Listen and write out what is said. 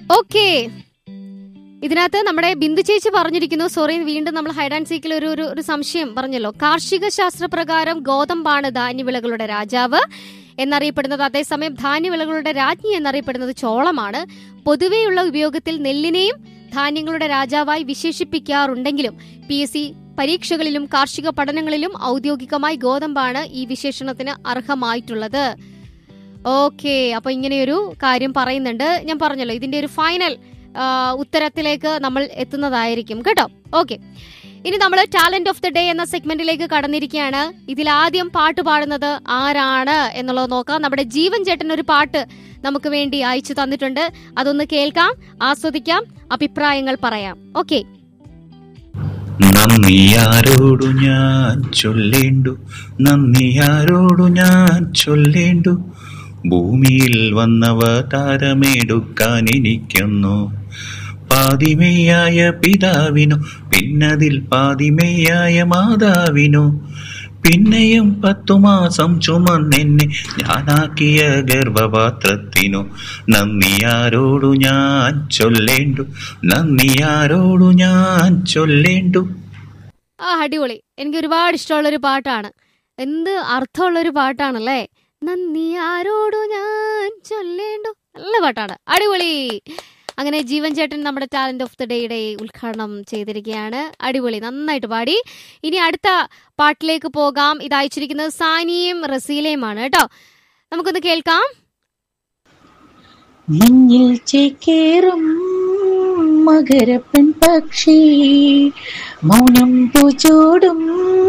okay ഇതിനകത്ത് നമ്മുടെ ബിന്ദു ചേച്ചി പറഞ്ഞിരിക്കുന്നു സോറി വീണ്ടും നമ്മൾ ഹൈഡ് ആൻഡ് സീക്കിൽ ഒരു ഒരു- ഒരു സംശയം പറഞ്ഞല്ലോ കാർഷിക ശാസ്ത്രപ്രകാരം ഗോതമ്പാണ് ധാന്യവിളകളുടെ രാജാവ് എന്നറിയപ്പെടുന്നത് അതേസമയം ധാന്യവിളകളുടെ രാജ്ഞി എന്നറിയപ്പെടുന്നത് ചോളമാണ് പൊതുവെയുള്ള ഉപയോഗത്തിൽ നെല്ലിനെയും ധാന്യങ്ങളുടെ രാജാവായി വിശേഷിപ്പിക്കാറുണ്ടെങ്കിലും പി എസ് സി പരീക്ഷകളിലും കാർഷിക പഠനങ്ങളിലും ഔദ്യോഗികമായി ഗോതമ്പാണ് ഈ വിശേഷണത്തിന് അർഹമായിട്ടുള്ളത് ഓക്കെ അപ്പൊ ഇങ്ങനെയൊരു കാര്യം പറയുന്നുണ്ട് ഞാൻ പറഞ്ഞല്ലോ ഇതിന്റെ ഒരു ഫൈനൽ ആ, ഉത്തരത്തിലേക്ക് നമ്മൾ എത്തുന്നതായിരിക്കും കേട്ടോ ഓക്കെ ഇനി നമ്മൾ ടാലന്റ് ഓഫ് ദ ഡേ എന്ന സെഗ്മെന്റിലേക്ക് കടന്നിരിക്കുകയാണ് ഇതിൽ ആദ്യം പാട്ട് പാടുന്നത് ആരാണ് എന്നുള്ളത് നോക്കാം നമ്മുടെ ജീവൻ ചേട്ടൻ ഒരു പാട്ട് നമുക്ക് വേണ്ടി അയച്ചു തന്നിട്ടുണ്ട് അതൊന്ന് കേൾക്കാം ആസ്വദിക്കാം അഭിപ്രായങ്ങൾ പറയാം ഓക്കെ നന്ദിയാരോടു ഞാൻ ചൊല്ലേണ്ടു നന്ദിയാരോടു ഞാൻ ചൊല്ലേണ്ടു ഭൂമിയിൽ വന്നവതാരമെടുക്കാൻ എനിക്കൊന്നു പാതിമേയായ പിതാവിനു പിന്നതിൽ പാതിമേയായ മാതാവിനു പിന്നെയും പത്തു മാസം ചുമന്നെന്നെ ഞാനാക്കിയ ഗർഭപാത്രത്തിനു നന്ദിയാരോടു ഞാൻ ചൊല്ലേണ്ടു നന്ദിയാരോടു ഞാൻ ചൊല്ലേണ്ടു ആ അടിപൊളി എനിക്ക് ഒരുപാട് ഇഷ്ടമുള്ള ഒരു പാട്ടാണ് എന്ത് അർത്ഥമുള്ള ഒരു പാട്ടാണല്ലേ നന്ദി ആരോടു ഞാൻ ചൊല്ലേണ്ടു നല്ല പാട്ടാണ് അടിപൊളി അങ്ങനെ ജീവൻ ചേട്ടൻ നമ്മുടെ ടാലന്റ് ഓഫ് ദി ഡേയുടെ ഉദ്ഘാടനം ചെയ്തിരിക്കുകയാണ് അടിപൊളി നന്നായിട്ട് പാടി ഇനി അടുത്ത പാട്ടിലേക്ക് പോകാം ഇത് അയച്ചിരിക്കുന്നത് സാനിയും റസീലയുമാണ് കേട്ടോ നമുക്കൊന്ന് കേൾക്കാം മഞ്ഞിൽ ചേക്കേറും മകരപ്പൻ പക്ഷി മൗനം പൂച്ചോടും